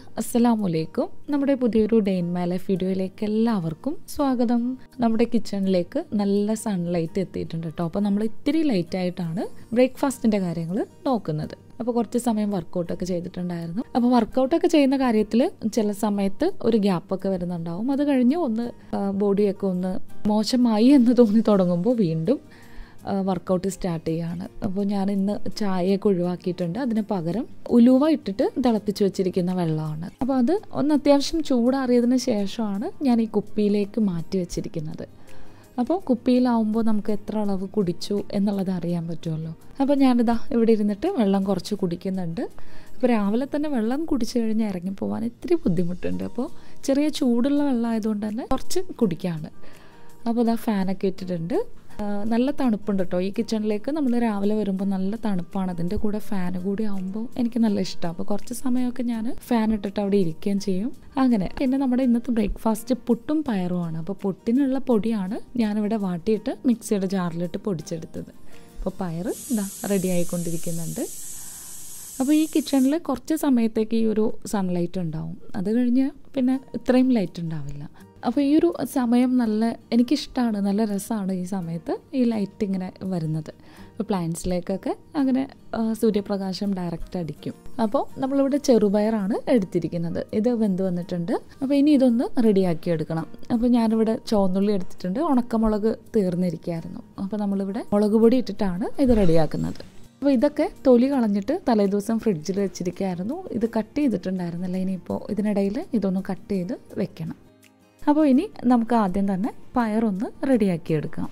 അസ്സലാമലൈക്കും നമ്മുടെ പുതിയൊരു ഡേ ഇൻ മൈ ലൈഫ് വീഡിയോയിലേക്ക് എല്ലാവർക്കും സ്വാഗതം നമ്മുടെ കിച്ചണിലേക്ക് നല്ല സൺലൈറ്റ് എത്തിയിട്ടുണ്ട് കേട്ടോ അപ്പോൾ നമ്മൾ ഇത്തിരി ലൈറ്റ് ആയിട്ടാണ് ബ്രേക്ക്ഫാസ്റ്റിൻ്റെ കാര്യങ്ങൾ നോക്കുന്നത് അപ്പോൾ കുറച്ച് സമയം വർക്കൗട്ടൊക്കെ ചെയ്തിട്ടുണ്ടായിരുന്നു അപ്പോൾ വർക്കൗട്ടൊക്കെ ചെയ്യുന്ന കാര്യത്തിൽ ചില സമയത്ത് ഒരു ഗ്യാപ്പൊക്കെ വരുന്നുണ്ടാവും അത് കഴിഞ്ഞ് ഒന്ന് ബോഡിയൊക്കെ ഒന്ന് മോശമായി എന്ന് തോന്നി തുടങ്ങുമ്പോൾ വീണ്ടും വർക്കൗട്ട് സ്റ്റാർട്ട് ചെയ്യാണ് അപ്പോൾ ഞാൻ ഇന്ന് ചായയൊക്കെ ഒഴിവാക്കിയിട്ടുണ്ട് അതിന് പകരം ഉലുവ ഇട്ടിട്ട് തിളപ്പിച്ച് വെച്ചിരിക്കുന്ന വെള്ളമാണ് അപ്പോൾ അത് ഒന്ന് അത്യാവശ്യം ചൂടാറിയതിന് ശേഷമാണ് ഞാൻ ഈ കുപ്പിയിലേക്ക് മാറ്റി വെച്ചിരിക്കുന്നത് അപ്പോൾ കുപ്പിയിലാവുമ്പോൾ നമുക്ക് എത്ര അളവ് കുടിച്ചു എന്നുള്ളത് അറിയാൻ പറ്റുമല്ലോ അപ്പോൾ ഞാനിതാ ഇവിടെ ഇരുന്നിട്ട് വെള്ളം കുറച്ച് കുടിക്കുന്നുണ്ട് അപ്പോൾ രാവിലെ തന്നെ വെള്ളം കുടിച്ചു കഴിഞ്ഞാൽ ഇറങ്ങിപ്പോവാൻ ഇത്തിരി ബുദ്ധിമുട്ടുണ്ട് അപ്പോൾ ചെറിയ ചൂടുള്ള വെള്ളം ആയതുകൊണ്ട് തന്നെ കുറച്ച് കുടിക്കാണ് അപ്പോൾ ഇതാ ഫാനൊക്കെ ഇട്ടിട്ടുണ്ട് നല്ല തണുപ്പുണ്ട് കേട്ടോ ഈ കിച്ചണിലേക്ക് നമ്മൾ രാവിലെ വരുമ്പോൾ നല്ല തണുപ്പാണ് അതിൻ്റെ കൂടെ ഫാൻ കൂടി ആകുമ്പോൾ എനിക്ക് നല്ല ഇഷ്ടമാണ് അപ്പോൾ കുറച്ച് സമയമൊക്കെ ഞാൻ ഫാൻ ഇട്ടിട്ട് അവിടെ ഇരിക്കുകയും ചെയ്യും അങ്ങനെ പിന്നെ നമ്മുടെ ഇന്നത്തെ ബ്രേക്ക്ഫാസ്റ്റ് പുട്ടും പയറുമാണ് അപ്പോൾ പുട്ടിനുള്ള പൊടിയാണ് ഞാനിവിടെ വാട്ടിയിട്ട് മിക്സിയുടെ ജാറിലിട്ട് പൊടിച്ചെടുത്തത് അപ്പോൾ പയർ ഇതാ റെഡി ആയിക്കൊണ്ടിരിക്കുന്നുണ്ട് അപ്പോൾ ഈ കിച്ചണിൽ കുറച്ച് സമയത്തേക്ക് ഈ ഒരു സൺലൈറ്റ് ഉണ്ടാവും അത് കഴിഞ്ഞ് പിന്നെ ഇത്രയും ലൈറ്റ് ഉണ്ടാവില്ല അപ്പോൾ ഈ ഒരു സമയം നല്ല എനിക്കിഷ്ടമാണ് നല്ല രസമാണ് ഈ സമയത്ത് ഈ ലൈറ്റ് ഇങ്ങനെ വരുന്നത് ഇപ്പോൾ പ്ലാന്റ്സിലേക്കൊക്കെ അങ്ങനെ സൂര്യപ്രകാശം ഡയറക്റ്റ് അടിക്കും അപ്പോൾ നമ്മളിവിടെ ചെറുപയറാണ് എടുത്തിരിക്കുന്നത് ഇത് വെന്ത് വന്നിട്ടുണ്ട് അപ്പോൾ ഇനി ഇതൊന്ന് റെഡിയാക്കി എടുക്കണം അപ്പോൾ ഞാനിവിടെ ചുവന്നുള്ളി എടുത്തിട്ടുണ്ട് ഉണക്കമുളക് തീർന്നിരിക്കുകയായിരുന്നു അപ്പോൾ നമ്മളിവിടെ മുളക് പൊടി ഇട്ടിട്ടാണ് ഇത് റെഡിയാക്കുന്നത് അപ്പോൾ ഇതൊക്കെ തൊലി കളഞ്ഞിട്ട് തലേദിവസം ഫ്രിഡ്ജിൽ വെച്ചിരിക്കുകയായിരുന്നു ഇത് കട്ട് ചെയ്തിട്ടുണ്ടായിരുന്നില്ല ഇനിയിപ്പോൾ ഇതിനിടയിൽ ഇതൊന്ന് കട്ട് ചെയ്ത് വെക്കണം അപ്പോൾ ഇനി നമുക്ക് ആദ്യം തന്നെ പയറൊന്ന് റെഡിയാക്കി എടുക്കാം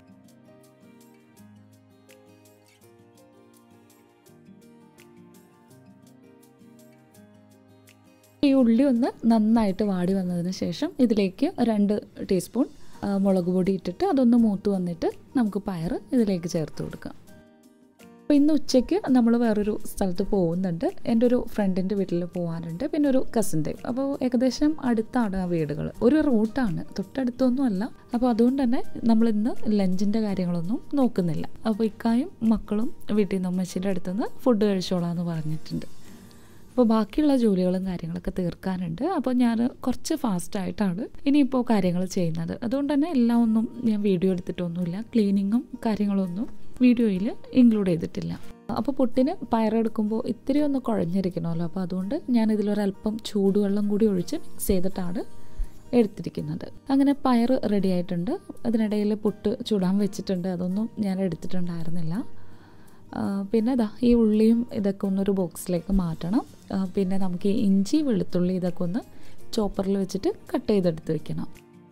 ഈ ഉള്ളി ഒന്ന് നന്നായിട്ട് വാടി വന്നതിന് ശേഷം ഇതിലേക്ക് രണ്ട് ടീസ്പൂൺ മുളക് പൊടി ഇട്ടിട്ട് അതൊന്ന് മൂത്ത് വന്നിട്ട് നമുക്ക് പയർ ഇതിലേക്ക് ചേർത്ത് കൊടുക്കാം അപ്പോൾ ഇന്ന് ഉച്ചയ്ക്ക് നമ്മൾ വേറൊരു സ്ഥലത്ത് പോകുന്നുണ്ട് എൻ്റെ ഒരു ഫ്രണ്ടിൻ്റെ വീട്ടിൽ പോകാനുണ്ട് പിന്നെ ഒരു കസിൻ്റെ അപ്പോൾ ഏകദേശം അടുത്താണ് ആ വീടുകൾ ഒരു റൂട്ടാണ് തൊട്ടടുത്തൊന്നും അല്ല അപ്പോൾ അതുകൊണ്ട് തന്നെ നമ്മൾ ഇന്ന് ലഞ്ചിൻ്റെ കാര്യങ്ങളൊന്നും നോക്കുന്നില്ല അപ്പോൾ ഇക്കായും മക്കളും വീട്ടിൽ നിന്ന് അമ്മച്ചിൻ്റെ അടുത്തുനിന്ന് ഫുഡ് കഴിച്ചോളാം എന്ന് പറഞ്ഞിട്ടുണ്ട് അപ്പോൾ ബാക്കിയുള്ള ജോലികളും കാര്യങ്ങളൊക്കെ തീർക്കാനുണ്ട് അപ്പോൾ ഞാൻ കുറച്ച് ഫാസ്റ്റായിട്ടാണ് ഇനിയിപ്പോൾ കാര്യങ്ങൾ ചെയ്യുന്നത് അതുകൊണ്ട് തന്നെ എല്ലാം ഒന്നും ഞാൻ വീഡിയോ എടുത്തിട്ടൊന്നുമില്ല ക്ലീനിങ്ങും കാര്യങ്ങളൊന്നും വീഡിയോയിൽ ഇൻക്ലൂഡ് ചെയ്തിട്ടില്ല അപ്പോൾ പുട്ടിന് പയറെടുക്കുമ്പോൾ ഇത്തിരി ഒന്ന് കുഴഞ്ഞിരിക്കണമല്ലോ അപ്പോൾ അതുകൊണ്ട് ഞാൻ ഇതിലൊരല്പം ചൂടുവെള്ളം കൂടി ഒഴിച്ച് മിക്സ് ചെയ്തിട്ടാണ് എടുത്തിരിക്കുന്നത് അങ്ങനെ പയർ റെഡി ആയിട്ടുണ്ട് അതിനിടയിൽ പുട്ട് ചുടാൻ വെച്ചിട്ടുണ്ട് അതൊന്നും ഞാൻ എടുത്തിട്ടുണ്ടായിരുന്നില്ല പിന്നെ ഇതാ ഈ ഉള്ളിയും ഇതൊക്കെ ഒന്നൊരു ബോക്സിലേക്ക് മാറ്റണം പിന്നെ നമുക്ക് ഈ ഇഞ്ചി വെളുത്തുള്ളി ഇതൊക്കെ ഒന്ന് ചോപ്പറിൽ വെച്ചിട്ട് കട്ട് ചെയ്തെടുത്ത് വെക്കണം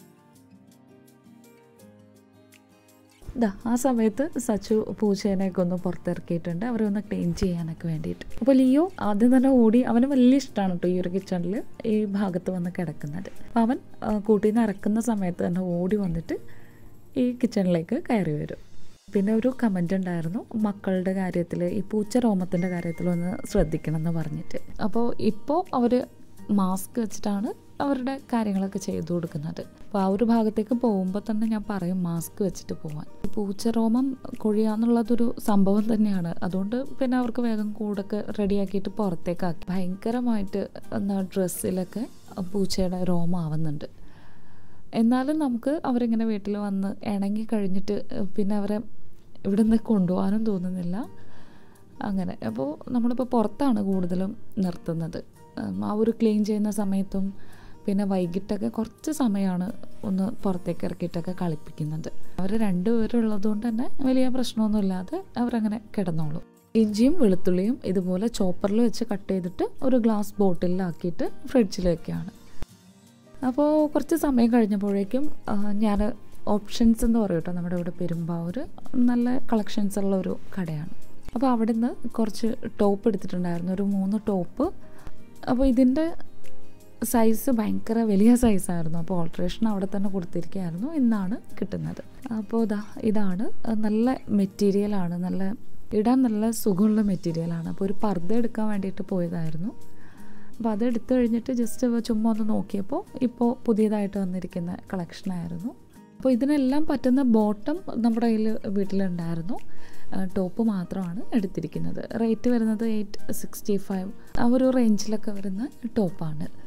ഇതാ ആ സമയത്ത് സച്ചു പൂച്ചേനെയൊക്കെ ഒന്ന് പുറത്തിറക്കിയിട്ടുണ്ട് അവരെ ഒന്ന് ക്ലീൻ ചെയ്യാനൊക്കെ വേണ്ടിയിട്ട് അപ്പോൾ ലിയോ ആദ്യം തന്നെ ഓടി അവന് വലിയ ഇഷ്ടമാണ് കേട്ടോ ഈ ഒരു കിച്ചണിൽ ഈ ഭാഗത്ത് വന്ന് കിടക്കുന്നത് അപ്പോൾ അവൻ കൂട്ടിൽ നിന്ന് ഇറക്കുന്ന സമയത്ത് തന്നെ ഓടി വന്നിട്ട് ഈ കിച്ചണിലേക്ക് കയറി വരും പിന്നെ ഒരു കമൻ്റ് ഉണ്ടായിരുന്നു മക്കളുടെ കാര്യത്തിൽ ഈ പൂച്ച രോമത്തിൻ്റെ കാര്യത്തിൽ ഒന്ന് ശ്രദ്ധിക്കണം എന്ന് പറഞ്ഞിട്ട് അപ്പോൾ ഇപ്പോൾ അവർ മാസ്ക് വെച്ചിട്ടാണ് അവരുടെ കാര്യങ്ങളൊക്കെ ചെയ്തു കൊടുക്കുന്നത് അപ്പോൾ ആ ഒരു ഭാഗത്തേക്ക് പോകുമ്പോൾ തന്നെ ഞാൻ പറയും മാസ്ക് വെച്ചിട്ട് പോവാൻ പൂച്ച രോമം കൊഴിയാന്നുള്ളതൊരു സംഭവം തന്നെയാണ് അതുകൊണ്ട് പിന്നെ അവർക്ക് വേഗം കൂടൊക്കെ റെഡിയാക്കിയിട്ട് പുറത്തേക്കാക്കി ഭയങ്കരമായിട്ട് എന്താ ഡ്രസ്സിലൊക്കെ പൂച്ചയുടെ രോമം ആവുന്നുണ്ട് എന്നാലും നമുക്ക് അവരിങ്ങനെ വീട്ടിൽ വന്ന് ഇണങ്ങി കഴിഞ്ഞിട്ട് പിന്നെ അവരെ ഇവിടെ നിന്ന് കൊണ്ടുപോകാനും തോന്നുന്നില്ല അങ്ങനെ അപ്പോൾ നമ്മളിപ്പോൾ പുറത്താണ് കൂടുതലും നിർത്തുന്നത് ആ ഒരു ക്ലീൻ ചെയ്യുന്ന സമയത്തും പിന്നെ വൈകിട്ടൊക്കെ കുറച്ച് സമയമാണ് ഒന്ന് പുറത്തേക്ക് ഇറക്കിയിട്ടൊക്കെ കളിപ്പിക്കുന്നത് അവർ രണ്ടുപേരുള്ളത് കൊണ്ട് തന്നെ വലിയ പ്രശ്നമൊന്നുമില്ലാതെ അവരങ്ങനെ കിടന്നോളും ഇഞ്ചിയും വെളുത്തുള്ളിയും ഇതുപോലെ ചോപ്പറിൽ വെച്ച് കട്ട് ചെയ്തിട്ട് ഒരു ഗ്ലാസ് ബോട്ടിലാക്കിയിട്ട് ഫ്രിഡ്ജിൽ വെക്കുകയാണ് അപ്പോൾ കുറച്ച് സമയം കഴിഞ്ഞപ്പോഴേക്കും ഞാൻ ഓപ്ഷൻസ് എന്ന് പറയും കേട്ടോ നമ്മുടെ ഇവിടെ പെരുമ്പാവൂർ നല്ല കളക്ഷൻസ് ഉള്ള ഒരു കടയാണ് അപ്പോൾ അവിടെ നിന്ന് കുറച്ച് ടോപ്പ് എടുത്തിട്ടുണ്ടായിരുന്നു ഒരു മൂന്ന് ടോപ്പ് അപ്പോൾ ഇതിൻ്റെ സൈസ് ഭയങ്കര വലിയ സൈസായിരുന്നു അപ്പോൾ ഓൾട്രേഷൻ അവിടെ തന്നെ കൊടുത്തിരിക്കുകയായിരുന്നു ഇന്നാണ് കിട്ടുന്നത് അപ്പോൾ ഇതാ ഇതാണ് നല്ല മെറ്റീരിയലാണ് നല്ല ഇടാൻ നല്ല സുഖമുള്ള മെറ്റീരിയലാണ് അപ്പോൾ ഒരു പർദ്ദ എടുക്കാൻ വേണ്ടിയിട്ട് പോയതായിരുന്നു അപ്പോൾ അത് എടുത്തു കഴിഞ്ഞിട്ട് ജസ്റ്റ് ചുമ്മാ ഒന്ന് നോക്കിയപ്പോൾ ഇപ്പോൾ പുതിയതായിട്ട് വന്നിരിക്കുന്ന കളക്ഷനായിരുന്നു അപ്പോൾ ഇതിനെല്ലാം പറ്റുന്ന ബോട്ടം നമ്മുടെ കയ്യിൽ വീട്ടിലുണ്ടായിരുന്നു ടോപ്പ് മാത്രമാണ് എടുത്തിരിക്കുന്നത് റേറ്റ് വരുന്നത് എയ്റ്റ് സിക്സ്റ്റി ഫൈവ് ആ ഒരു റേഞ്ചിലൊക്കെ വരുന്ന ടോപ്പാണ്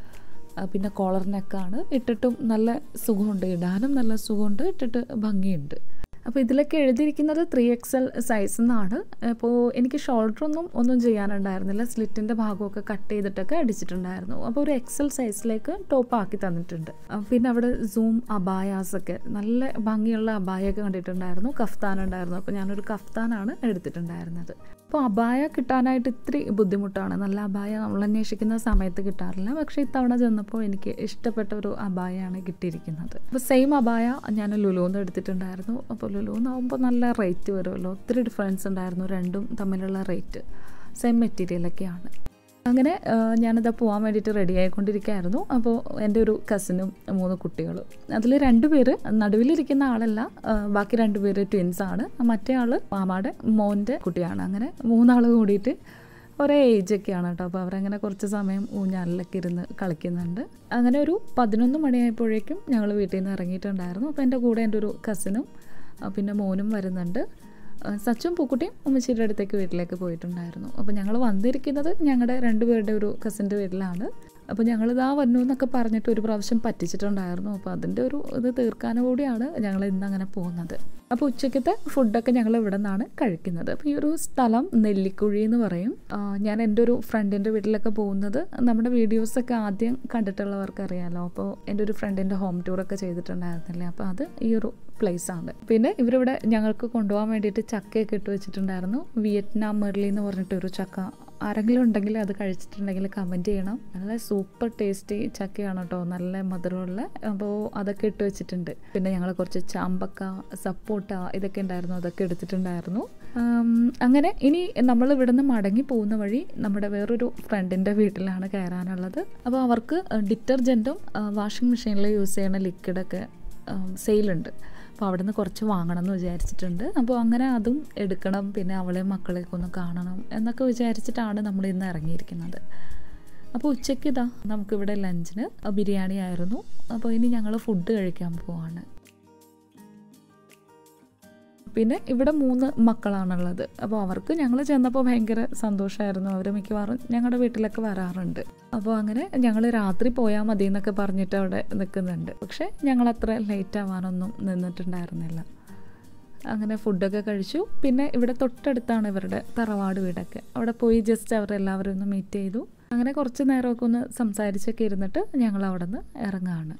ആ, പിന്നെ കോളർ നെക്കാണ് ഇട്ടിട്ടും നല്ല സുഖമുണ്ട് ഇടാനും നല്ല സുഖമുണ്ട് ഇട്ടിട്ട് ഭംഗിയുണ്ട് അപ്പോൾ ഇതിലൊക്കെ എഴുതിയിരിക്കുന്നത് ത്രീ എക്സ് എൽ സൈസ് എന്നാണ് അപ്പോൾ എനിക്ക് ഷോൾഡർ ഒന്നും ഒന്നും ചെയ്യാനുണ്ടായിരുന്നില്ല സ്ലിറ്റിൻ്റെ ഭാഗമൊക്കെ കട്ട് ചെയ്തിട്ടൊക്കെ അടിച്ചിട്ടുണ്ടായിരുന്നു അപ്പോൾ ഒരു എക്സൽ സൈസിലേക്ക് ടോപ്പ് ആക്കി തന്നിട്ടുണ്ട് ആ, പിന്നെ അവിടെ സൂം അബായാസ് ഒക്കെ നല്ല ഭംഗിയുള്ള അബായൊക്കെ കണ്ടിട്ടുണ്ടായിരുന്നു കഫ്താൻ ഉണ്ടായിരുന്നു അപ്പോൾ ഞാനൊരു കഫ്താനാണ് എടുത്തിട്ടുണ്ടായിരുന്നത് അപ്പോൾ അബായ കിട്ടാനായിട്ട് ഇത്തിരി ബുദ്ധിമുട്ടാണ് നല്ല അബായ നമ്മൾ അന്വേഷിക്കുന്ന സമയത്ത് കിട്ടാറില്ല പക്ഷേ ഇത്തവണ ചെന്നപ്പോൾ എനിക്ക് ഇഷ്ടപ്പെട്ട ഒരു അബായയാണ് കിട്ടിയിരിക്കുന്നത് അപ്പോൾ സെയിം അബായ ഞാൻ ലുലുന്ന് എടുത്തിട്ടുണ്ടായിരുന്നു അപ്പോൾ ലുലുന്നാകുമ്പോൾ നല്ല റേറ്റ് വരുമല്ലോ ഒത്തിരി ഡിഫറൻസ് ഉണ്ടായിരുന്നു രണ്ടും തമ്മിലുള്ള റേറ്റ് സെയിം മെറ്റീരിയലൊക്കെയാണ് അങ്ങനെ ആ, ഞാനത് പോകാൻ വേണ്ടിയിട്ട് റെഡി ആയിക്കൊണ്ടിരിക്കുകയായിരുന്നു അപ്പോൾ എൻ്റെ ഒരു കസിനും മൂന്ന് കുട്ടികളും അതിൽ രണ്ടുപേര് നടുവിലിരിക്കുന്ന ആളല്ല ആ, ബാക്കി രണ്ടുപേര് ട്വിൻസ് ആണ് മറ്റേ ആൾ മാമാടെ മോൻ്റെ കുട്ടിയാണ് അങ്ങനെ മൂന്നാൾ കൂടിയിട്ട് ഒരേ ഏജൊക്കെയാണ് കേട്ടോ അപ്പോൾ അവരങ്ങനെ കുറച്ച് സമയം ഊഞ്ഞാലിലൊക്കെ ഇരുന്ന് കളിക്കുന്നുണ്ട് അങ്ങനെ ഒരു പതിനൊന്ന് മണിയായപ്പോഴേക്കും ഞങ്ങൾ വീട്ടിൽ നിന്ന് ഇറങ്ങിയിട്ടുണ്ടായിരുന്നു അപ്പോൾ എൻ്റെ കൂടെ എൻ്റെ ഒരു കസിനും ആ, പിന്നെ മോനും വരുന്നുണ്ട് ആ, സച്ചും പൂക്കുട്ടിയും ഉമ്മച്ചിയുടെ അടുത്തേക്ക് വീട്ടിലേക്ക് പോയിട്ടുണ്ടായിരുന്നു അപ്പോൾ ഞങ്ങൾ വന്നിരിക്കുന്നത് ഞങ്ങളുടെ രണ്ടുപേരുടെ ഒരു കസിൻ്റെ വീട്ടിലാണ് അപ്പോൾ ഞങ്ങളിതാ വന്നു എന്നൊക്കെ പറഞ്ഞിട്ട് ഒരു പ്രാവശ്യം പറ്റിച്ചിട്ടുണ്ടായിരുന്നു അപ്പോൾ അതിൻ്റെ ഒരു ഇത് തീർക്കാനും കൂടിയാണ് ഞങ്ങൾ ഇന്ന് അങ്ങനെ പോകുന്നത് അപ്പോൾ ഉച്ചയ്ക്കത്തെ ഫുഡൊക്കെ ഞങ്ങൾ ഇവിടെ നിന്നാണ് കഴിക്കുന്നത് അപ്പോൾ ഈ ഒരു സ്ഥലം നെല്ലിക്കുഴി എന്ന് പറയും ആ, ഞാൻ എൻ്റെ ഒരു ഫ്രണ്ടിൻ്റെ വീട്ടിലൊക്കെ പോകുന്നത് നമ്മുടെ വീഡിയോസൊക്കെ ആദ്യം കണ്ടിട്ടുള്ളവർക്ക് അറിയാമല്ലോ അപ്പോൾ എൻ്റെ ഒരു ഫ്രണ്ടിൻ്റെ ഹോം ടൂറൊക്കെ ചെയ്തിട്ടുണ്ടായിരുന്നില്ലേ അപ്പോൾ അത് ഈ ഒരു പ്ലേസ് ആണ് പിന്നെ ഇവരിവിടെ ഞങ്ങൾക്ക് കൊണ്ടുപോകാൻ വേണ്ടിയിട്ട് ചക്കയൊക്കെ ഇട്ട് വെച്ചിട്ടുണ്ടായിരുന്നു വിയറ്റ്നാം മെർലി എന്ന് പറഞ്ഞിട്ട് ഒരു ചക്ക ആരെങ്കിലും ഉണ്ടെങ്കിൽ അത് കഴിച്ചിട്ടുണ്ടെങ്കിൽ കമൻറ്റ് ചെയ്യണം നല്ല സൂപ്പർ ടേസ്റ്റി ചക്കയാണ് കേട്ടോ നല്ല മധുരമുള്ള അപ്പോൾ അതൊക്കെ ഇട്ട് വെച്ചിട്ടുണ്ട് പിന്നെ ഞങ്ങൾ കുറച്ച് ചാമ്പക്ക സപ്പോട്ട ഇതൊക്കെ ഉണ്ടായിരുന്നു അതൊക്കെ എടുത്തിട്ടുണ്ടായിരുന്നു ആം, അങ്ങനെ ഇനി നമ്മൾ ഇവിടുന്ന് മടങ്ങി പോകുന്ന വഴി നമ്മുടെ വേറൊരു ഫ്രണ്ടിൻ്റെ വീട്ടിലാണ് കയറാനുള്ളത് അപ്പോൾ അവർക്ക് ഡിറ്റർജൻറ്റും വാഷിംഗ് മെഷീനിൽ യൂസ് ചെയ്യുന്ന ലിക്വിഡൊക്കെ സെയിലുണ്ട് അപ്പോൾ അവിടെ നിന്ന് കുറച്ച് വാങ്ങണം എന്ന് വിചാരിച്ചിട്ടുണ്ട് അപ്പോൾ അങ്ങനെ അതും എടുക്കണം പിന്നെ അവളെയും മക്കളെയൊക്കെ ഒന്ന് കാണണം എന്നൊക്കെ വിചാരിച്ചിട്ടാണ് നമ്മൾ ഇന്ന് ഇറങ്ങിയിരിക്കുന്നത് അപ്പോൾ ഉച്ചയ്ക്ക് ഇതാ നമുക്കിവിടെ ലഞ്ചിന് ബിരിയാണി ആയിരുന്നു അപ്പോൾ ഇനി ഞങ്ങൾ ഫുഡ് കഴിക്കാൻ പോവാണ് പിന്നെ ഇവിടെ മൂന്ന് മക്കളാണുള്ളത് അപ്പോൾ അവർക്ക് ഞങ്ങൾ ചെന്നപ്പോൾ ഭയങ്കര സന്തോഷമായിരുന്നു അവർ മിക്കവാറും ഞങ്ങളുടെ വീട്ടിലൊക്കെ വരാറുണ്ട് അപ്പോൾ അങ്ങനെ ഞങ്ങൾ രാത്രി പോയാൽ മതി എന്നൊക്കെ പറഞ്ഞിട്ട് അവിടെ നിൽക്കുന്നുണ്ട് പക്ഷേ ഞങ്ങൾ അത്ര ലേറ്റ് ആവാനൊന്നും നിന്നിട്ടുണ്ടായിരുന്നില്ല അങ്ങനെ ഫുഡൊക്കെ കഴിച്ചു പിന്നെ ഇവിടെ തൊട്ടടുത്താണ് ഇവരുടെ തറവാട് വീടൊക്കെ അവിടെ പോയി ജസ്റ്റ് അവരെല്ലാവരും ഒന്ന് മീറ്റ് ചെയ്തു അങ്ങനെ കുറച്ച് നേരമൊക്കെ ഒന്ന് സംസാരിച്ചൊക്കെ ഇരുന്നിട്ട് ഞങ്ങൾ അവിടെ നിന്ന് ഇറങ്ങുകയാണ്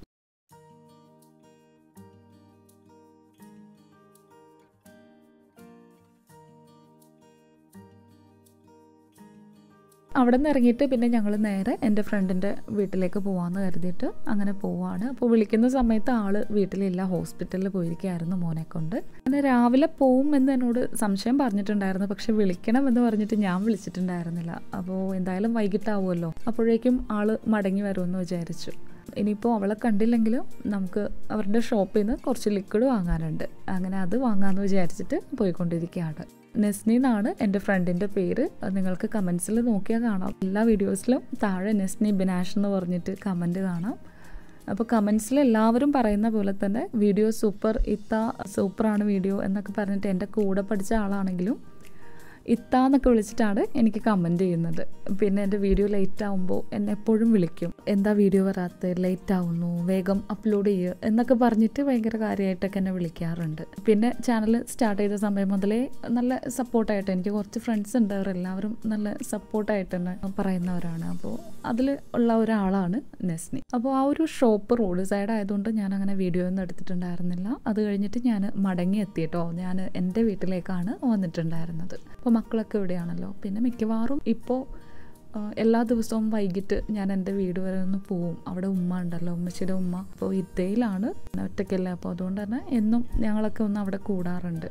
അവിടെ നിന്ന് ഇറങ്ങിയിട്ട് പിന്നെ ഞങ്ങൾ നേരെ എൻ്റെ ഫ്രണ്ടിൻ്റെ വീട്ടിലേക്ക് പോകാമെന്ന് കരുതിയിട്ട് അങ്ങനെ പോവാണ് അപ്പോൾ വിളിക്കുന്ന സമയത്ത് ആൾ വീട്ടിലില്ല ഹോസ്പിറ്റലിൽ പോയിരിക്കുകയായിരുന്നു മോനെ കൊണ്ട് അങ്ങനെ രാവിലെ പോവും എന്ന് എന്നോട് സംശയം പറഞ്ഞിട്ടുണ്ടായിരുന്നു പക്ഷെ വിളിക്കണം എന്ന് പറഞ്ഞിട്ട് ഞാൻ വിളിച്ചിട്ടുണ്ടായിരുന്നില്ല അപ്പോൾ എന്തായാലും വൈകിട്ടാവുമല്ലോ അപ്പോഴേക്കും ആൾ മടങ്ങി വരുമെന്ന് വിചാരിച്ചു ഇനിയിപ്പോൾ അവളെ കണ്ടില്ലെങ്കിലും നമുക്ക് അവരുടെ ഷോപ്പിൽ നിന്ന് കുറച്ച് ലിക്വിഡ് വാങ്ങാനുണ്ട് അങ്ങനെ അത് വാങ്ങാമെന്ന് വിചാരിച്ചിട്ട് പോയിക്കൊണ്ടിരിക്കുകയാണ് നെസ്നി എന്നാണ് എൻ്റെ ഫ്രണ്ടിൻ്റെ പേര് അത് നിങ്ങൾക്ക് കമൻസിൽ നോക്കിയാൽ കാണാം എല്ലാ വീഡിയോസിലും താഴെ നെസ്നി ബിനാഷ് എന്ന് പറഞ്ഞിട്ട് കമൻറ്റ് കാണാം അപ്പോൾ കമൻസിൽ എല്ലാവരും പറയുന്ന പോലെ തന്നെ വീഡിയോ സൂപ്പർ ഇത്ത സൂപ്പറാണ് വീഡിയോ എന്നൊക്കെ പറഞ്ഞിട്ട് എൻ്റെ കൂടെ പഠിച്ച ആളാണെങ്കിലും ഇത്ത എന്നൊക്കെ വിളിച്ചിട്ടാണ് എനിക്ക് കമൻറ്റ് ചെയ്യുന്നത് പിന്നെ എൻ്റെ വീഡിയോ ലേറ്റ് ആകുമ്പോൾ എന്നെ എപ്പോഴും വിളിക്കും എന്താ വീഡിയോ വരാത്ത ലേറ്റ് ആവുന്നു വേഗം അപ്ലോഡ് ചെയ്യുക എന്നൊക്കെ പറഞ്ഞിട്ട് ഭയങ്കര കാര്യമായിട്ടൊക്കെ എന്നെ വിളിക്കാറുണ്ട് പിന്നെ ചാനൽ സ്റ്റാർട്ട് ചെയ്ത സമയം മുതലേ നല്ല സപ്പോർട്ടായിട്ട് എനിക്ക് കുറച്ച് ഫ്രണ്ട്സ് ഉണ്ട് അവരെല്ലാവരും നല്ല സപ്പോർട്ടായിട്ട് തന്നെ പറയുന്നവരാണ് അപ്പോൾ അതിൽ ഉള്ള ഒരാളാണ് നെസ്നി അപ്പോൾ ആ ഒരു ഷോപ്പ് റോഡ് സൈഡ് ആയതുകൊണ്ട് ഞാൻ അങ്ങനെ വീഡിയോ ഒന്നും എടുത്തിട്ടുണ്ടായിരുന്നില്ല അത് കഴിഞ്ഞിട്ട് ഞാൻ മടങ്ങി എത്തിയിട്ടോ ഞാൻ എൻ്റെ വീട്ടിലേക്കാണ് വന്നിട്ടുണ്ടായിരുന്നത് അപ്പോൾ മക്കളൊക്കെ ഇവിടെയാണല്ലോ പിന്നെ മിക്കവാറും ഇപ്പോൾ എല്ലാ ദിവസവും വൈകിട്ട് ഞാൻ എൻ്റെ വീട് വരെ ഒന്ന് പോവും അവിടെ ഉമ്മ ഉണ്ടല്ലോ ഉമ്മച്ചിയുടെ ഉമ്മ അപ്പോൾ ഇത്തയിലാണ് ഒറ്റയ്ക്കല്ല അപ്പോൾ അതുകൊണ്ട് തന്നെ എന്നും ഞങ്ങളൊക്കെ ഒന്ന് അവിടെ കൂടാറുണ്ട്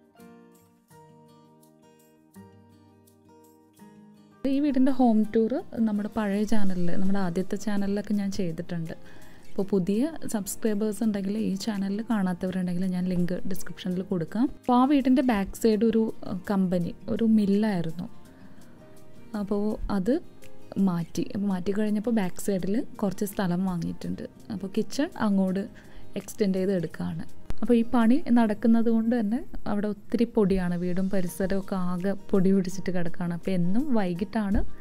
ഈ വീടിൻ്റെ ഹോം ടൂർ നമ്മുടെ പഴയ ചാനലിൽ നമ്മുടെ ആദ്യത്തെ ചാനലിലൊക്കെ ഞാൻ ചെയ്തിട്ടുണ്ട് അപ്പോൾ പുതിയ സബ്സ്ക്രൈബേഴ്സ് ഉണ്ടെങ്കിൽ ഈ ചാനലിൽ കാണാത്തവരുണ്ടെങ്കിൽ ഞാൻ ലിങ്ക് ഡിസ്ക്രിപ്ഷനിൽ കൊടുക്കാം അപ്പോൾ ആ വീടിൻ്റെ ബാക്ക് സൈഡ് ഒരു കമ്പനി ഒരു മില്ലായിരുന്നു അപ്പോൾ അത് മാറ്റി മാറ്റി കഴിഞ്ഞപ്പോൾ ബാക്ക് സൈഡിൽ കുറച്ച് സ്ഥലം വാങ്ങിയിട്ടുണ്ട് അപ്പോൾ കിച്ചൺ അങ്ങോട്ട് എക്സ്റ്റെൻഡ് ചെയ്ത് എടുക്കുകയാണ് അപ്പോൾ ഈ പണി നടക്കുന്നത് കൊണ്ട് തന്നെ അവിടെ ഒത്തിരി പൊടിയാണ് വീടും പരിസരവും ഒക്കെ ആകെ പൊടി പിടിച്ചിട്ട് കിടക്കുകയാണ് അപ്പോൾ എന്നും വൈകിട്ടാണ്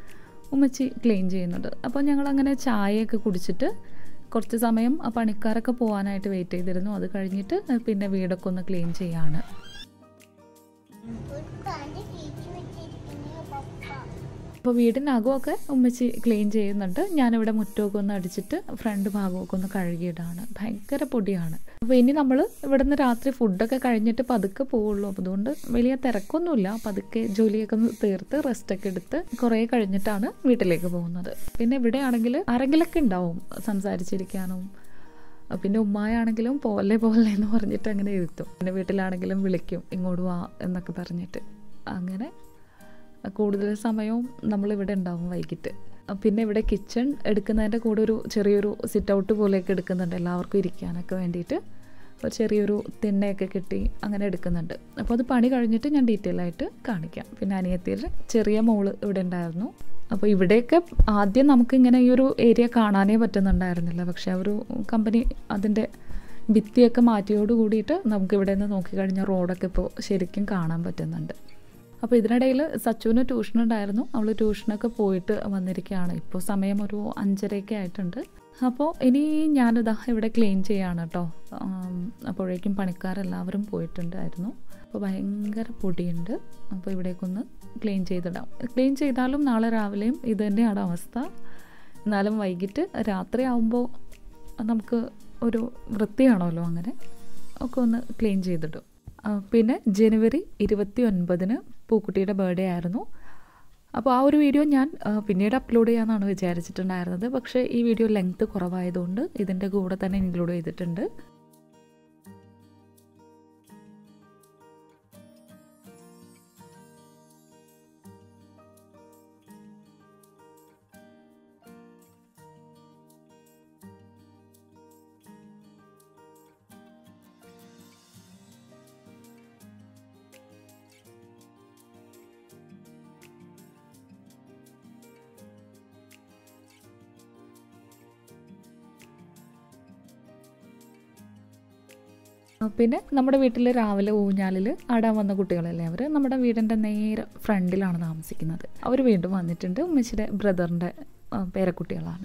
ഉമ്മച്ചി ക്ലീൻ ചെയ്യുന്നത് അപ്പോൾ ഞങ്ങൾ അങ്ങനെ ചായയൊക്കെ കുടിച്ചിട്ട് കുറച്ച് സമയം ആ പണിക്കാരൊക്കെ പോകാനായിട്ട് വെയിറ്റ് ചെയ്തിരുന്നു അത് കഴിഞ്ഞിട്ട് പിന്നെ വീടൊക്കെ ഒന്ന് ക്ലീൻ ചെയ്യാണ് ഒരു പാൻറ് തേച്ച് വെച്ചിരിക്കുന്ന പപ്പ അപ്പോൾ വീടിനകമൊക്കെ ഉമ്മച്ചി ക്ലീൻ ചെയ്യുന്നുണ്ട് ഞാനിവിടെ മുറ്റമൊക്കെ ഒന്ന് അടിച്ചിട്ട് ഫ്രണ്ട് ഭാഗമൊക്കെ ഒന്ന് കഴുകിയിടാണ് ഭയങ്കര പൊടിയാണ് അപ്പോൾ ഇനി നമ്മൾ ഇവിടെ നിന്ന് രാത്രി ഫുഡൊക്കെ കഴിഞ്ഞിട്ട് പതുക്കെ പോവുള്ളൂ അപ്പോൾ അതുകൊണ്ട് വലിയ തിരക്കൊന്നുമില്ല പതുക്കെ ജോലിയൊക്കെ ഒന്ന് തീർത്ത് റെസ്റ്റൊക്കെ എടുത്ത് കുറേ കഴിഞ്ഞിട്ടാണ് വീട്ടിലേക്ക് പോകുന്നത് പിന്നെ ഇവിടെ ആണെങ്കിൽ ആരെങ്കിലൊക്കെ ഉണ്ടാവും സംസാരിച്ചിരിക്കാനും പിന്നെ ഉമ്മായാണെങ്കിലും പോലെ പോലെ എന്ന് പറഞ്ഞിട്ട് അങ്ങനെ ഇരുത്തും പിന്നെ വീട്ടിലാണെങ്കിലും വിളിക്കും ഇങ്ങോട്ട് വാ എന്നൊക്കെ പറഞ്ഞിട്ട് അങ്ങനെ കൂടുതൽ സമയവും നമ്മളിവിടെ ഉണ്ടാവും വൈകിട്ട് പിന്നെ ഇവിടെ കിച്ചൺ എടുക്കുന്നതിൻ്റെ കൂടെ ഒരു ചെറിയൊരു സിറ്റ് ഔട്ട് പോലെയൊക്കെ എടുക്കുന്നുണ്ട് എല്ലാവർക്കും ഇരിക്കാനൊക്കെ വേണ്ടിയിട്ട് ഒരു ചെറിയൊരു തിണ്ണയൊക്കെ കെട്ടി അങ്ങനെ എടുക്കുന്നുണ്ട് അപ്പോൾ അത് പണി കഴിഞ്ഞിട്ട് ഞാൻ ഡീറ്റെയിൽ ആയിട്ട് കാണിക്കാം പിന്നെ അനിയത്തിയുടെ ചെറിയ മോള് ഇവിടെ ഉണ്ടായിരുന്നു അപ്പോൾ ഇവിടെയൊക്കെ ആദ്യം നമുക്ക് ഇങ്ങനെ ഈ ഒരു ഏരിയ കാണാനേ പറ്റുന്നുണ്ടായിരുന്നില്ല പക്ഷേ ആ ഒരു കമ്പനി അതിൻ്റെ ഭിത്തിയൊക്കെ മാറ്റിയോട് കൂടിയിട്ട് നമുക്ക് ഇവിടെ നിന്ന് നോക്കിക്കഴിഞ്ഞാൽ റോഡൊക്കെ ഇപ്പോൾ ശരിക്കും കാണാൻ പറ്റുന്നുണ്ട് അപ്പോൾ ഇതിനിടയിൽ സച്ചുവിന് ട്യൂഷൻ ഉണ്ടായിരുന്നു അവൾ ട്യൂഷനൊക്കെ പോയിട്ട് വന്നിരിക്കുകയാണ് ഇപ്പോൾ സമയം ഒരു അഞ്ചരയൊക്കെ ആയിട്ടുണ്ട് അപ്പോൾ ഇനി ഞാനിതാ ഇവിടെ ക്ലീൻ ചെയ്യാണ് കേട്ടോ ആം, അപ്പോഴേക്കും പണിക്കാരെല്ലാവരും പോയിട്ടുണ്ടായിരുന്നു അപ്പോൾ ഭയങ്കര പൊടിയുണ്ട് അപ്പോൾ ഇവിടേക്കൊന്ന് ക്ലീൻ ചെയ്തിടാം ക്ലീൻ ചെയ്താലും നാളെ രാവിലെയും ഇത് തന്നെയാണ് അവസ്ഥ എന്നാലും വൈകിട്ട് രാത്രി ആകുമ്പോൾ നമുക്ക് ഒരു വൃത്തിയാണല്ലോ അങ്ങനെ ഒക്കെ ഒന്ന് ക്ലീൻ ചെയ്തിടും ആ, പിന്നെ ജനുവരി ഇരുപത്തി ഒൻപതിന് പൂക്കുട്ടിയുടെ ബർത്ത്ഡേ ആയിരുന്നു അപ്പോൾ ആ ഒരു വീഡിയോ ഞാൻ ആ, പിന്നീട് അപ്ലോഡ് ചെയ്യാമെന്നാണ് വിചാരിച്ചിട്ടുണ്ടായിരുന്നത് പക്ഷേ ഈ വീഡിയോ ലെങ്ത്ത് കുറവായതുകൊണ്ട് ഇതിൻ്റെ കൂടെ തന്നെ ഇൻക്ലൂഡ് ചെയ്തിട്ടുണ്ട് പിന്നെ നമ്മുടെ വീട്ടിൽ രാവിലെ ഊഞ്ഞാലിൽ ആടാൻ വന്ന കുട്ടികളല്ലേ അവർ നമ്മുടെ വീടിൻ്റെ നേരെ ഫ്രണ്ടിലാണ് താമസിക്കുന്നത് അവർ വീണ്ടും വന്നിട്ടുണ്ട് ഉമ്മച്ചിയുടെ ബ്രദറിൻ്റെ പേരക്കുട്ടികളാണ്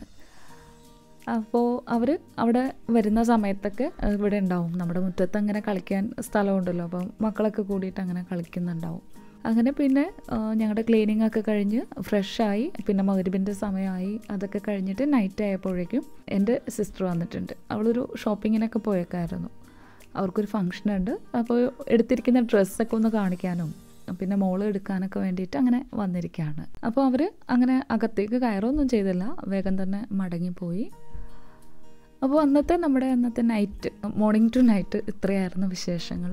അപ്പോൾ അവർ അവിടെ വരുന്ന സമയത്തൊക്കെ ആ, ഇവിടെ ഉണ്ടാവും നമ്മുടെ മുറ്റത്ത് അങ്ങനെ കളിക്കാൻ സ്ഥലമുണ്ടല്ലോ അപ്പം മക്കളൊക്കെ കൂടിയിട്ട് അങ്ങനെ കളിക്കുന്നുണ്ടാവും അങ്ങനെ പിന്നെ ആ, ഞങ്ങളുടെ ക്ലീനിങ് ഒക്കെ കഴിഞ്ഞ് ഫ്രഷായി പിന്നെ മകരുവിൻ്റെ സമയമായി അതൊക്കെ കഴിഞ്ഞിട്ട് നൈറ്റ് ആയപ്പോഴേക്കും എൻ്റെ സിസ്റ്റർ വന്നിട്ടുണ്ട് അവളൊരു ഷോപ്പിങ്ങിനൊക്കെ പോയേക്കായിരുന്നു അവർക്കൊരു ഫംഗ്ഷൻ ഉണ്ട് അപ്പോൾ എടുത്തിരിക്കുന്ന ഡ്രസ്സൊക്കെ ഒന്ന് കാണിക്കാനും പിന്നെ മോള് എടുക്കാനൊക്കെ വേണ്ടിയിട്ട് അങ്ങനെ വന്നിരിക്കുകയാണ് അപ്പോൾ അവർ അങ്ങനെ അകത്തേക്ക് കയറൊന്നും ചെയ്തില്ല വേഗം തന്നെ മടങ്ങിപ്പോയി അപ്പോൾ അന്നത്തെ നമ്മുടെ അന്നത്തെ നൈറ്റ് മോർണിംഗ് ടു നൈറ്റ് ഇത്രയായിരുന്നു വിശേഷങ്ങൾ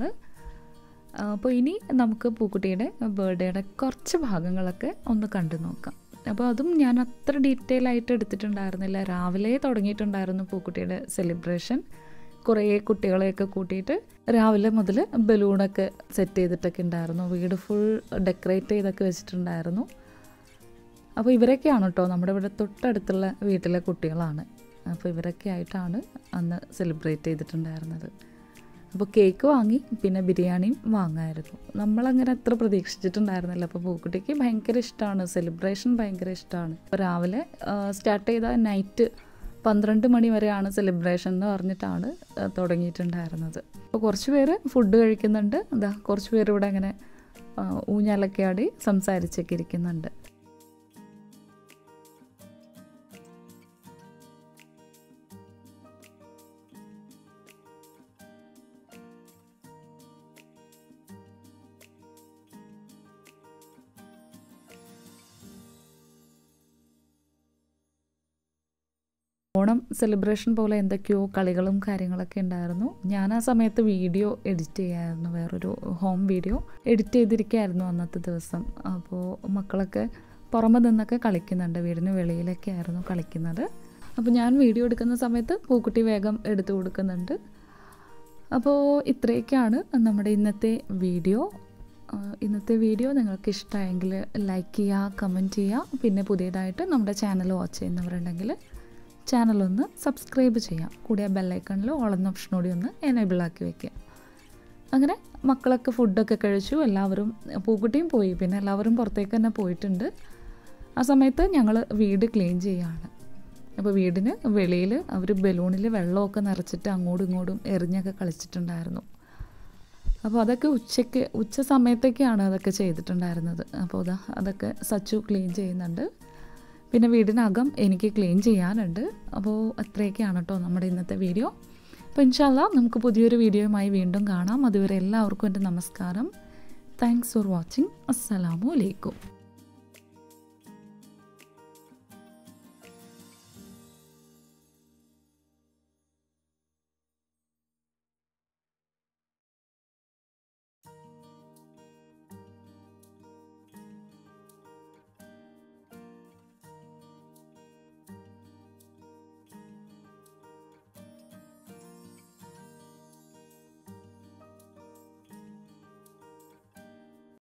അപ്പോൾ ഇനി നമുക്ക് പൂക്കുട്ടിയുടെ ബർത്ത്ഡേയുടെ കുറച്ച് ഭാഗങ്ങളൊക്കെ ഒന്ന് കണ്ടു നോക്കാം അപ്പോൾ അതും ഞാൻ അത്ര ഡീറ്റെയിൽ ആയിട്ട് എടുത്തിട്ടുണ്ടായിരുന്നില്ല രാവിലെ തുടങ്ങിയിട്ടുണ്ടായിരുന്നു പൂക്കുട്ടിയുടെ സെലിബ്രേഷൻ കുറേ കുട്ടികളെയൊക്കെ കൂട്ടിയിട്ട് രാവിലെ മുതൽ ബലൂണൊക്കെ സെറ്റ് ചെയ്തിട്ടൊക്കെ ഉണ്ടായിരുന്നു വീട് ഫുൾ ഡെക്കറേറ്റ് ചെയ്തൊക്കെ വെച്ചിട്ടുണ്ടായിരുന്നു അപ്പോൾ ഇവരൊക്കെയാണ് കേട്ടോ നമ്മുടെ ഇവിടെ തൊട്ടടുത്തുള്ള വീട്ടിലെ കുട്ടികളാണ് അപ്പോൾ ഇവരൊക്കെ ആയിട്ടാണ് അന്ന് സെലിബ്രേറ്റ് ചെയ്തിട്ടുണ്ടായിരുന്നത് അപ്പോൾ കേക്ക് വാങ്ങി പിന്നെ ബിരിയാണിയും വാങ്ങായിരുന്നു നമ്മളങ്ങനെ അത്ര പ്രതീക്ഷിച്ചിട്ടുണ്ടായിരുന്നില്ല അപ്പോൾ പൂക്കുട്ടിക്ക് ഭയങ്കര ഇഷ്ടമാണ് സെലിബ്രേഷൻ ഭയങ്കര ഇഷ്ടമാണ് അപ്പോൾ രാവിലെ സ്റ്റാർട്ട് ചെയ്ത നൈറ്റ് പന്ത്രണ്ട് മണി വരെയാണ് സെലിബ്രേഷൻ എന്ന് പറഞ്ഞിട്ടാണ് ആ, തുടങ്ങിയിട്ടുണ്ടായിരുന്നത് അപ്പോൾ കുറച്ച് പേര് ഫുഡ് കഴിക്കുന്നുണ്ട് എന്താ കുറച്ച് പേര് ഇവിടെ അങ്ങനെ ആ, ഊഞ്ഞാലൊക്കെ ആടി സംസാരിച്ചൊക്കെ ഇരിക്കുന്നുണ്ട് ഓണം സെലിബ്രേഷൻ പോലെ എന്തൊക്കെയോ കളികളും കാര്യങ്ങളൊക്കെ ഉണ്ടായിരുന്നു ഞാൻ ആ സമയത്ത് വീഡിയോ എഡിറ്റ് ചെയ്യായിരുന്നു വേറൊരു ഹോം വീഡിയോ എഡിറ്റ് ചെയ്തിരിക്കുകയായിരുന്നു അന്നത്തെ ദിവസം അപ്പോൾ മക്കളൊക്കെ പുറമെ നിന്നൊക്കെ കളിക്കുന്നുണ്ട് വീടിന് വെളിയിലൊക്കെ ആയിരുന്നു കളിക്കുന്നത് അപ്പോൾ ഞാൻ വീഡിയോ എടുക്കുന്ന സമയത്ത് പൂക്കുട്ടി വേഗം എടുത്തു കൊടുക്കുന്നുണ്ട് അപ്പോൾ ഇത്രയൊക്കെയാണ് നമ്മുടെ ഇന്നത്തെ വീഡിയോ ആ, ഇന്നത്തെ വീഡിയോ നിങ്ങൾക്ക് ഇഷ്ടമായെങ്കിൽ ലൈക്ക് ചെയ്യുക കമൻറ്റ് ചെയ്യുക പിന്നെ പുതിയതായിട്ട് നമ്മുടെ ചാനൽ വാച്ച് ചെയ്യുന്നവരുണ്ടെങ്കിൽ ചാനലൊന്ന് സബ്സ്ക്രൈബ് ചെയ്യാം കൂടിയ ബെല്ലൈക്കണിൽ ഓളെന്ന ഓപ്ഷൻ കൂടി ഒന്ന് എനേബിൾ ആക്കി വെക്കുക അങ്ങനെ മക്കളൊക്കെ ഫുഡൊക്കെ കഴിച്ചു എല്ലാവരും പൂക്കുട്ടിയും പോയി പിന്നെ എല്ലാവരും പുറത്തേക്ക് തന്നെ പോയിട്ടുണ്ട് ആ സമയത്ത് ഞങ്ങൾ വീട് ക്ലീൻ ചെയ്യാണ് അപ്പോൾ വീടിന് വെളിയിൽ അവർ ബലൂണിൽ വെള്ളമൊക്കെ നിറച്ചിട്ട് അങ്ങോട്ടും ഇങ്ങോട്ടും എറിഞ്ഞൊക്കെ കളിച്ചിട്ടുണ്ടായിരുന്നു അപ്പോൾ അതൊക്കെ ഉച്ചയ്ക്ക് ഉച്ച സമയത്തൊക്കെയാണ് അതൊക്കെ ചെയ്തിട്ടുണ്ടായിരുന്നത് അപ്പോൾ അതാ അതൊക്കെ സച്ചു ക്ലീൻ ചെയ്യുന്നുണ്ട് പിന്നെ വീടിനകം എനിക്ക് ക്ലീൻ ചെയ്യാനുണ്ട് അപ്പോൾ അത്രയൊക്കെയാണ് കേട്ടോ നമ്മുടെ ഇന്നത്തെ വീഡിയോ അപ്പോൾ ഇൻഷാല്ല നമുക്ക് പുതിയൊരു വീഡിയോയുമായി വീണ്ടും കാണാം അതുവരെ എല്ലാവർക്കും എൻ്റെ നമസ്കാരം താങ്ക്സ് ഫോർ വാച്ചിങ് അസ്സലാമു അലൈക്കും